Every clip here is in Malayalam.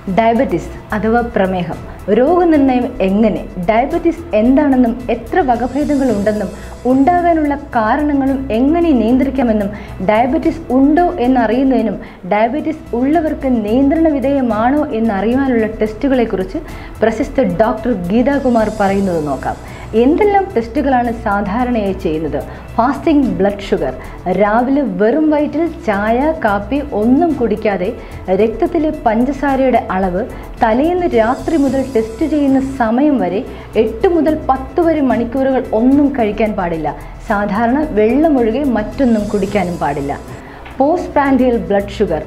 ഡയബറ്റിസ് അഥവാ പ്രമേഹം രോഗനിർണയം എങ്ങനെ ഡയബറ്റിസ് എന്താണെന്നും എത്ര വകഭേദങ്ങളുണ്ടെന്നും ഉണ്ടാകാനുള്ള കാരണങ്ങളും എങ്ങനെ നിയന്ത്രിക്കാമെന്നും ഡയബറ്റിസ് ഉണ്ടോ എന്നറിയുന്നതിനും ഡയബറ്റിസ് ഉള്ളവർക്ക് നിയന്ത്രണ വിധേയമാണോ എന്നറിയാനുള്ള ടെസ്റ്റുകളെക്കുറിച്ച് പ്രശസ്ത ഡോക്ടർ ഗീതാകുമാർ പറയുന്നത് നോക്കാം എന്തെല്ലാം ടെസ്റ്റുകളാണ് സാധാരണയായി ചെയ്യുന്നത് ഫാസ്റ്റിംഗ് ബ്ലഡ് ഷുഗർ രാവിലെ വെറും വയറ്റിൽ ചായ കാപ്പി ഒന്നും കുടിക്കാതെ രക്തത്തിലെ പഞ്ചസാരയുടെ അളവ് തലേന്ന് രാത്രി മുതൽ ടെസ്റ്റ് ചെയ്യുന്ന സമയം വരെ എട്ട് മുതൽ പത്ത് വരെ മണിക്കൂറുകൾ ഒന്നും കഴിക്കാൻ പാടില്ല സാധാരണ വെള്ളമൊഴികെ മറ്റൊന്നും കുടിക്കാനും പാടില്ല പോസ്റ്റ് പ്രാൻഡിയൽ ബ്ലഡ് ഷുഗർ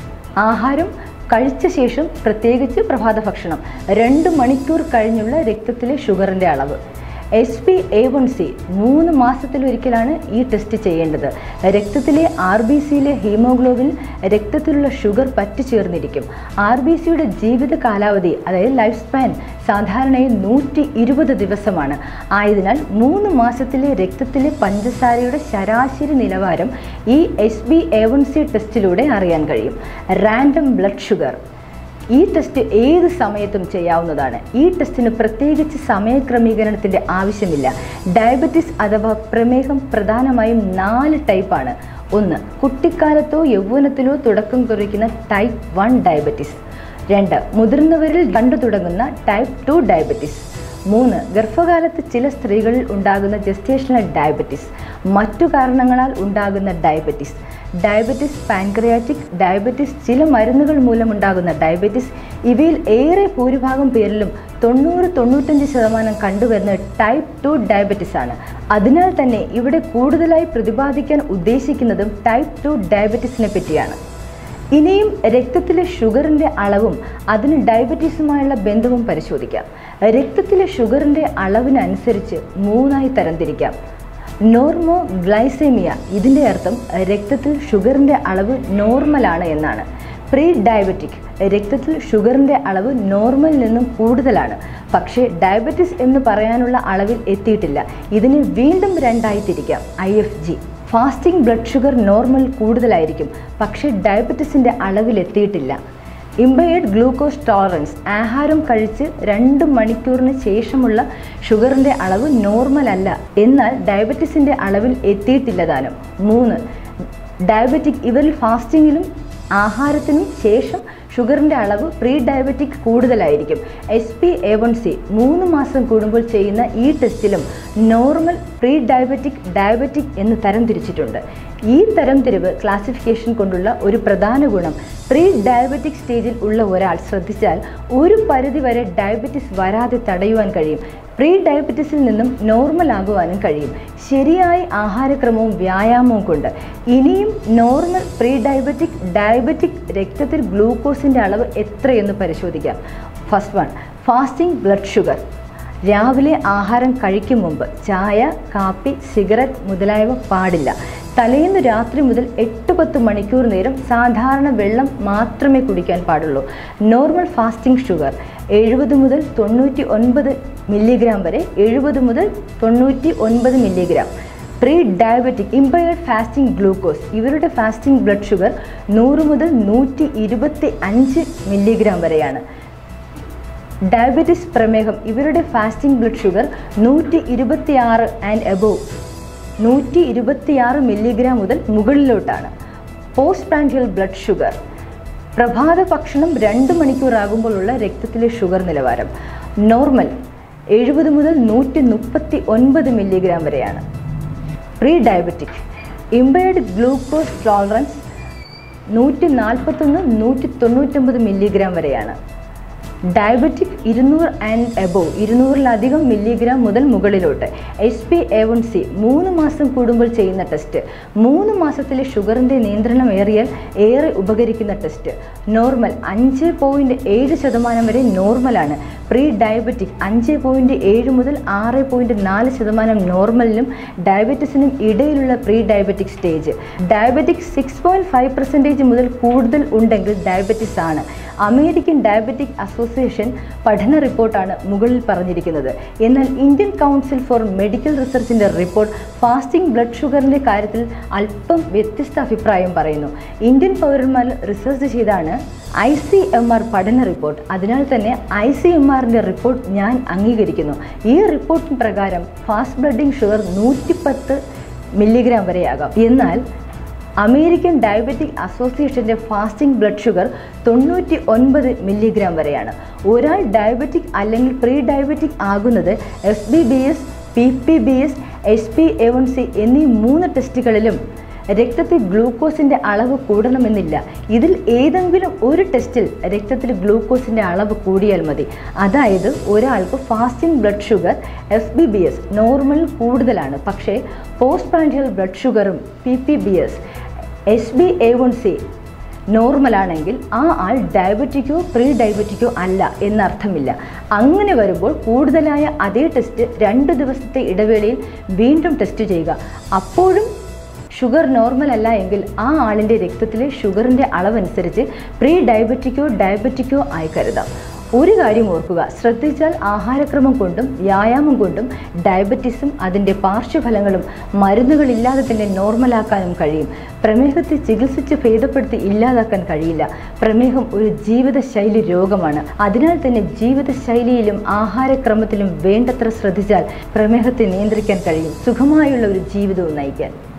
ആഹാരം കഴിച്ച ശേഷം പ്രത്യേകിച്ച് പ്രഭാത ഭക്ഷണം രണ്ട് മണിക്കൂർ കഴിഞ്ഞുള്ള രക്തത്തിലെ ഷുഗറിൻ്റെ അളവ് S P A one C മൂന്ന് മാസത്തിലൊരിക്കലാണ് ഈ ടെസ്റ്റ് ചെയ്യേണ്ടത് രക്തത്തിലെ ആർ ബി സിയിലെ ഹീമോഗ്ലോബിൻ രക്തത്തിലുള്ള ഷുഗർ പറ്റിച്ചേർന്നിരിക്കും ആർ ബി സിയുടെ ജീവിത കാലാവധി അതായത് ലൈഫ് സ്പാൻ സാധാരണയായി നൂറ്റി ഇരുപത് ദിവസമാണ് ആയതിനാൽ മൂന്ന് മാസത്തിലെ രക്തത്തിലെ പഞ്ചസാരയുടെ ശരാശരി നിലവാരം ഈ S B A one C ടെസ്റ്റിലൂടെ അറിയാൻ കഴിയും റാൻഡം ബ്ലഡ് ഷുഗർ ഈ ടെസ്റ്റ് ഏത് സമയത്തും ചെയ്യാവുന്നതാണ് ഈ ടെസ്റ്റിന് പ്രത്യേകിച്ച് സമയക്രമീകരണത്തിൻ്റെ ആവശ്യമില്ല ഡയബറ്റിസ് അഥവാ പ്രമേഹം പ്രധാനമായും നാല് ടൈപ്പാണ് ഒന്ന് കുട്ടിക്കാലത്തോ യൗവനത്തിലോ തുടക്കം കുറിക്കുന്ന ടൈപ്പ് വൺ ഡയബറ്റിസ് രണ്ട് മുതിർന്നവരിൽ കണ്ടു തുടങ്ങുന്ന ടൈപ്പ് ടു ഡയബറ്റിസ് മൂന്ന് ഗർഭകാലത്ത് ചില സ്ത്രീകളിൽ ഉണ്ടാകുന്ന ജസ്റ്റേഷണൽ ഡയബറ്റിസ് മറ്റു കാരണങ്ങളാൽ ഉണ്ടാകുന്ന ഡയബറ്റിസ് ഡയബറ്റിസ് പാൻക്രിയാറ്റിക് ഡയബറ്റിസ് ചില മരുന്നുകൾ മൂലമുണ്ടാകുന്ന ഡയബറ്റിസ് ഇവയിൽ ഏറെ ഭൂരിഭാഗം പേരിലും തൊണ്ണൂറ് തൊണ്ണൂറ്റഞ്ച് ശതമാനം കണ്ടുവരുന്ന ടൈപ്പ് ടു ഡയബറ്റിസ് ആണ് അതിനാൽ തന്നെ ഇവിടെ കൂടുതലായി പ്രതിപാദിക്കാൻ ഉദ്ദേശിക്കുന്നതും ടൈപ്പ് ടു ഡയബറ്റിസിനെ പറ്റിയാണ് ഇനിയും രക്തത്തിലെ ഷുഗറിൻ്റെ അളവും അതിന് ഡയബറ്റീസുമായുള്ള ബന്ധവും പരിശോധിക്കാം രക്തത്തിലെ ഷുഗറിൻ്റെ അളവിനനുസരിച്ച് മൂന്നായി തരംതിരിക്കാം നോർമോ ഗ്ലൈസേമിയ ഇതിൻ്റെ അർത്ഥം രക്തത്തിൽ ഷുഗറിൻ്റെ അളവ് നോർമലാണ് എന്നാണ് പ്രീ ഡയബറ്റിക് രക്തത്തിൽ ഷുഗറിൻ്റെ അളവ് നോർമലിൽ നിന്നും കൂടുതലാണ് പക്ഷേ ഡയബറ്റിസ് എന്ന് പറയാനുള്ള അളവിൽ എത്തിയിട്ടില്ല ഇതിനെ വീണ്ടും രണ്ടായി തിരിക്കാം I F G fasting blood sugar normal കൂടുതലായിരിക്കും പക്ഷേ ഡയബറ്റിസിൻ്റെ അളവിലെത്തിയിട്ടില്ല ഇമ്പയർഡ് ഗ്ലൂക്കോസ് ടോളറൻസ് ആഹാരം കഴിച്ച് രണ്ട് മണിക്കൂറിന് ശേഷമുള്ള ഷുഗറിൻ്റെ അളവ് നോർമൽ അല്ല എന്നാൽ ഡയബറ്റിസിൻ്റെ അളവിൽ എത്തിയിട്ടില്ല താനും മൂന്ന് ഡയബറ്റിക് ഇവരിൽ ഫാസ്റ്റിങ്ങിലും ആഹാരത്തിനും ശേഷം ഷുഗറിൻ്റെ അളവ് പ്രീ ഡയബറ്റിക് കൂടുതലായിരിക്കും S P A one C മൂന്ന് മാസം കൂടുമ്പോൾ ചെയ്യുന്ന ഈ ടെസ്റ്റിലും നോർമൽ പ്രീ ഡയബറ്റിക് ഡയബറ്റിക് എന്ന് തരംതിരിച്ചിട്ടുണ്ട് ഈ തരംതിരിവ് ക്ലാസിഫിക്കേഷൻ കൊണ്ടുള്ള ഒരു പ്രധാന ഗുണം പ്രീ ഡയബറ്റിക് സ്റ്റേജിൽ ഉള്ള ഒരാൾ ശ്രദ്ധിച്ചാൽ ഒരു പരിധിവരെ ഡയബറ്റിസ് വരാതെ തടയുവാൻ കഴിയും പ്രീ ഡയബറ്റിസിൽ നിന്നും നോർമൽ ആകുവാനും കഴിയും ശരിയായ ആഹാരക്രമവും വ്യായാമവും കൊണ്ട് ഇനിയും നോർമൽ പ്രീ ഡയബറ്റിക് ഡയബറ്റിക് രക്തത്തിൽ ഗ്ലൂക്കോസിൻ്റെ അളവ് എത്രയെന്ന് പരിശോധിക്കാം first one fasting blood sugar രാവിലെ ആഹാരം കഴിക്കും മുമ്പ് ചായ കാപ്പി സിഗരറ്റ് മുതലായവ പാടില്ല തലേന്ന് രാത്രി മുതൽ എട്ട് പത്ത് മണിക്കൂർ നേരം സാധാരണ വെള്ളം മാത്രമേ കുടിക്കാൻ പാടുള്ളൂ നോർമൽ ഫാസ്റ്റിംഗ് ഷുഗർ എഴുപത് മുതൽ തൊണ്ണൂറ്റി ഒൻപത് മില്ലിഗ്രാം വരെ എഴുപത് മുതൽ തൊണ്ണൂറ്റി ഒൻപത് milligram pre diabetic impaired fasting glucose ഇവരുടെ ഫാസ്റ്റിംഗ് ബ്ലഡ് ഷുഗർ നൂറ് മുതൽ നൂറ്റി ഇരുപത്തി അഞ്ച് മില്ലിഗ്രാം വരെയാണ് ഡയബറ്റിസ് പ്രമേഹം ഇവരുടെ ഫാസ്റ്റിംഗ് ബ്ലഡ് ഷുഗർ നൂറ്റി ഇരുപത്തിയാറ് ആൻഡ് എബോവ് നൂറ്റി ഇരുപത്തിയാറ് മില്ലിഗ്രാം മുതൽ മുകളിലോട്ടാണ് പോസ്റ്റ് പ്രാൻഡിയൽ ബ്ലഡ് ഷുഗർ പ്രഭാത ഭക്ഷണം രണ്ട് മണിക്കൂറാകുമ്പോഴുള്ള രക്തത്തിലെ ഷുഗർ നിലവാരം നോർമൽ എഴുപത് മുതൽ നൂറ്റി മുപ്പത്തി ഒൻപത് മില്ലിഗ്രാം വരെയാണ് pre diabetic impaired glucose tolerance നൂറ്റി നാൽപ്പത്തൊന്ന് നൂറ്റി തൊണ്ണൂറ്റൊമ്പത് മില്ലിഗ്രാം വരെയാണ് ഡയബറ്റിക് ഇരുന്നൂറ് ആൻഡ് എബോവ് ഇരുന്നൂറിലധികം മില്ലിഗ്രാം മുതൽ മുകളിലോട്ട് H P A one C മൂന്ന് മാസം കൂടുമ്പോൾ ചെയ്യുന്ന ടെസ്റ്റ് മൂന്ന് മാസത്തിലെ ഷുഗറിൻ്റെ നിയന്ത്രണം ഏറിയാൽ ഏറെ ഉപകരിക്കുന്ന ടെസ്റ്റ് നോർമൽ അഞ്ച് പോയിൻറ്റ് ഏഴ് ശതമാനം വരെ നോർമലാണ് പ്രീ ഡയബറ്റിക് അഞ്ച് പോയിൻറ്റ് ഏഴ് മുതൽ ആറ് പോയിൻറ്റ് നാല് ശതമാനം നോർമലിനും ഡയബറ്റിസിനും ഇടയിലുള്ള pre diabetic stage diabetic six point five percentage മുതൽ കൂടുതൽ ഉണ്ടെങ്കിൽ ഡയബറ്റിസ് ആണ് അമേരിക്കൻ ഡയബറ്റിക് അസോസിയേഷൻ പഠന റിപ്പോർട്ടാണ് മുകളിൽ പറഞ്ഞിരിക്കുന്നത് എന്നാൽ ഇന്ത്യൻ കൗൺസിൽ ഫോർ മെഡിക്കൽ റിസർച്ചിൻ്റെ റിപ്പോർട്ട് ഫാസ്റ്റിംഗ് ബ്ലഡ് ഷുഗറിൻ്റെ കാര്യത്തിൽ അല്പം വ്യത്യസ്ത അഭിപ്രായം പറയുന്നു ഇന്ത്യൻ പൗരന്മാർ റിസർച്ച് ചെയ്താണ് ഐ സി എം ആർ പഠന റിപ്പോർട്ട് അതിനാൽ തന്നെ ഐ സി എം ആറിൻ്റെ റിപ്പോർട്ട് ഞാൻ അംഗീകരിക്കുന്നു ഈ റിപ്പോർട്ടിന് പ്രകാരം ഫാസ്റ്റ് ബ്ലഡിംഗ് ഷുഗർ നൂറ്റിപ്പത്ത് മില്ലിഗ്രാം വരെയാകാം എന്നാൽ അമേരിക്കൻ ഡയബറ്റിക് അസോസിയേഷൻ്റെ ഫാസ്റ്റിംഗ് ബ്ലഡ് ഷുഗർ തൊണ്ണൂറ്റി ഒൻപത് മില്ലിഗ്രാം വരെയാണ് ഒരാൾ ഡയബറ്റിക് അല്ലെങ്കിൽ പ്രീ ഡയബറ്റിക് ആകുന്നത് S B B S P P B S H P A one C എന്നീ മൂന്ന് ടെസ്റ്റുകളിലും രക്തത്തിൽ ഗ്ലൂക്കോസിൻ്റെ അളവ് കൂടണമെന്നില്ല ഇതിൽ ഏതെങ്കിലും ഒരു ടെസ്റ്റിൽ രക്തത്തിൽ ഗ്ലൂക്കോസിൻ്റെ അളവ് കൂടിയാൽ മതി അതായത് ഒരാൾക്ക് fasting blood sugar F B B S normal കൂടുതലാണ് പക്ഷേ പോസ്റ്റ് പാൻഡിയൽ ബ്ലഡ് ഷുഗറും P P B S H B A one C നോർമലാണെങ്കിൽ ആ ആൾ ഡയബറ്റിക്കോ പ്രീ ഡയബറ്റിക്കോ അല്ല എന്നർത്ഥമില്ല അങ്ങനെ വരുമ്പോൾ കൂടുതലായ അതേ ടെസ്റ്റ് രണ്ട് ദിവസത്തെ ഇടവേളയിൽ വീണ്ടും ടെസ്റ്റ് ചെയ്യുക അപ്പോഴും ഷുഗർ നോർമൽ അല്ല എങ്കിൽ ആ ആളിൻ്റെ രക്തത്തിലെ ഷുഗറിൻ്റെ അളവനുസരിച്ച് പ്രീ ഡയബറ്റിക്കോ ഡയബറ്റിക്കോ ആയി കരുതാം ഒരു കാര്യം ഓർക്കുക ശ്രദ്ധിച്ചാൽ ആഹാരക്രമം കൊണ്ടും വ്യായാമം കൊണ്ടും ഡയബറ്റീസും അതിൻ്റെ പാർശ്വഫലങ്ങളും മരുന്നുകളില്ലാതെ തന്നെ നോർമലാക്കാനും കഴിയും പ്രമേഹത്തെ ചികിത്സിച്ച് ഭേദപ്പെടുത്തി ഇല്ലാതാക്കാൻ കഴിയില്ല പ്രമേഹം ഒരു ജീവിതശൈലി രോഗമാണ് അതിനാൽ തന്നെ ജീവിതശൈലിയിലും ആഹാരക്രമത്തിലും വേണ്ടത്ര ശ്രദ്ധിച്ചാൽ പ്രമേഹത്തെ നിയന്ത്രിക്കാൻ കഴിയും സുഖമായുള്ള ഒരു ജീവിതവും നയിക്കാൻ